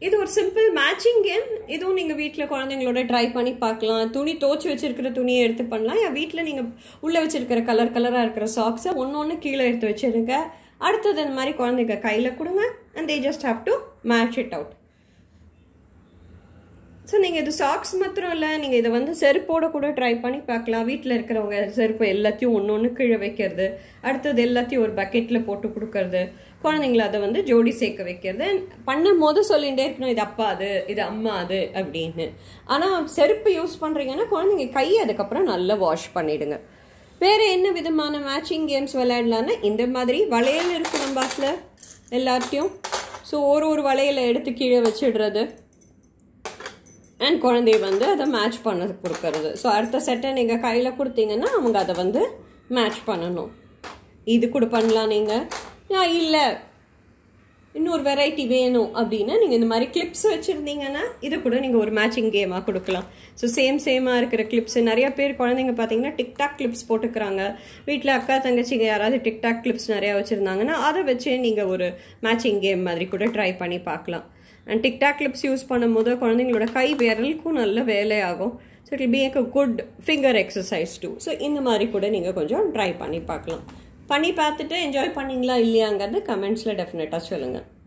இது ஒரு simple matching game இதுவும் நீங்கள் வீட்டில் குழந்தைங்களோட ட்ரை பண்ணி பார்க்கலாம் துணி தோச்சு வச்சிருக்கிற துணியை எடுத்து பண்ணலாம் என் வீட்டில் நீங்கள் உள்ளே வச்சிருக்கிற கலர் கலராக இருக்கிற சாக்ஸை ஒன்று ஒன்று கீழே எடுத்து வச்சிருங்க அடுத்தது இந்த மாதிரி குழந்தைங்க கையில் கொடுங்க and they just have to match it out so நீங்கள் இது சாக்ஸ் மாத்திரம் இல்லை நீங்கள் இதை வந்து செருப்போட கூட ட்ரை பண்ணி பார்க்கலாம் வீட்டில் இருக்கிறவங்க செருப்பு எல்லாத்தையும் ஒன்று ஒன்று கீழே வைக்கிறது அடுத்தது எல்லாத்தையும் ஒரு பக்கெட்டில் போட்டு கொடுக்கறது குழந்தைங்கள அதை வந்து ஜோடி சேர்க்க வைக்கிறது பண்ணும் போது சொல்லிகிட்டே இருக்கணும் இது அப்பா அது இது அம்மா அது அப்படின்னு ஆனால் செருப்பு யூஸ் பண்ணுறீங்கன்னா குழந்தைங்க கையை அதுக்கப்புறம் நல்லா வாஷ் பண்ணிடுங்க வேறு என்ன விதமான மேட்சிங் கேம்ஸ் விளையாடலான்னா இந்த மாதிரி வளையல் இருக்கு நம்ம பாட்டில் எல்லாத்தையும் ஸோ ஒரு ஒரு வளையலை எடுத்து கீழே வச்சிடுறது அண்ட் குழந்தைய வந்து அதை மேட்ச் பண்ண கொடுக்கறது ஸோ அடுத்த செட்டை நீங்கள் கையில் கொடுத்தீங்கன்னா அவங்க அதை வந்து மேட்ச் பண்ணணும் இது கூட பண்ணலாம் நீங்கள் இல்லை இன்னொரு வெரைட்டி வேணும் அப்படின்னா நீங்கள் இந்த மாதிரி கிளிப்ஸ் வச்சுருந்தீங்கன்னா இதை கூட நீங்கள் ஒரு மேட்சிங் கேமாக கொடுக்கலாம் ஸோ சேம் சேமாக இருக்கிற கிளிப்ஸ் நிறைய பேர் குழந்தைங்க பார்த்தீங்கன்னா டிக்டாக் கிளிப்ஸ் போட்டுக்கிறாங்க வீட்டில் அக்கா தங்கச்சிங்க யாராவது டிக்டாக் கிளிப்ஸ் நிறையா வச்சுருந்தாங்கன்னா அதை வச்சு நீங்கள் ஒரு மேட்சிங் கேம் மாதிரி கூட ட்ரை பண்ணி பார்க்கலாம் அண்ட் டிக்டாக் கிளிப்ஸ் யூஸ் பண்ணும்போது குழந்தைங்களோட கை விரலுக்கும் நல்ல வேலையாகும் so it be a good finger exercise too so இந்த மாதிரி கூட நீங்கள் கொஞ்சம் ட்ரை பண்ணி பார்க்கலாம் பண்ணி பார்த்துட்டு என்ஜாய் பண்ணீங்களா இல்லையாங்கிறது கமெண்ட்ஸில் டெஃபினட்டாக சொல்லுங்கள்